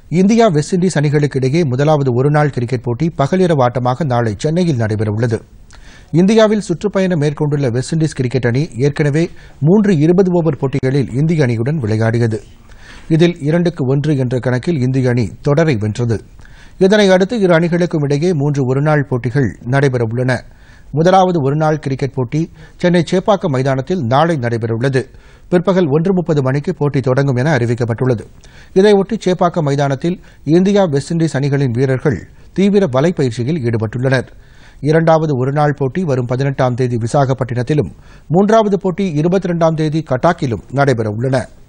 India west Indies அணிகளுக்கு இடையே முதலாவது ஒருநாள் கிரிக்கெட் போட்டி பகலிரவு ஆட்டமாக நாளை சென்னையில் நடைபெறவுள்ளது இந்தியாவில் சுற்றுப்பயணம் மேற்கொண்டுள்ள வெஸ்ட் இண்டீஸ் கிரிக்கெட் அணி ஏற்கனவே மூன்று இருபது ஓவர் போட்டிகளில் இந்திய அணியுடன் விளையாடியது இதில் இரண்டுக்கு ஒன்று என்ற கணக்கில் இந்திய அணி தொடரை வென்றது இதனை அடுத்து இரு அணிகளுக்கும் இடையே மூன்று ஒருநாள் போட்டிகள் நடைபெறவுள்ளன முதலாவது ஒருநாள் கிரிக்கெட் போட்டி சென்னை சேப்பாக்கம் மைதானத்தில் நாளை நடைபெறவுள்ளது பிற்பகல் ஒன்று முப்பது மணிக்கு போட்டி தொடங்கும் என அறிவிக்கப்பட்டுள்ளது இதையொட்டி சேப்பாக்கம் மைதானத்தில் இந்தியா வெஸ்ட் இண்டீஸ் அணிகளின் வீரர்கள் தீவிர வலைப்பயிற்சியில் ஈடுபட்டுள்ளனர் இரண்டாவது ஒருநாள் போட்டி வரும் பதினெட்டாம் தேதி விசாகப்பட்டினத்திலும் மூன்றாவது போட்டி இருபத்தி இரண்டாம் தேதி கட்டாக்கிலும் நடைபெறவுள்ளன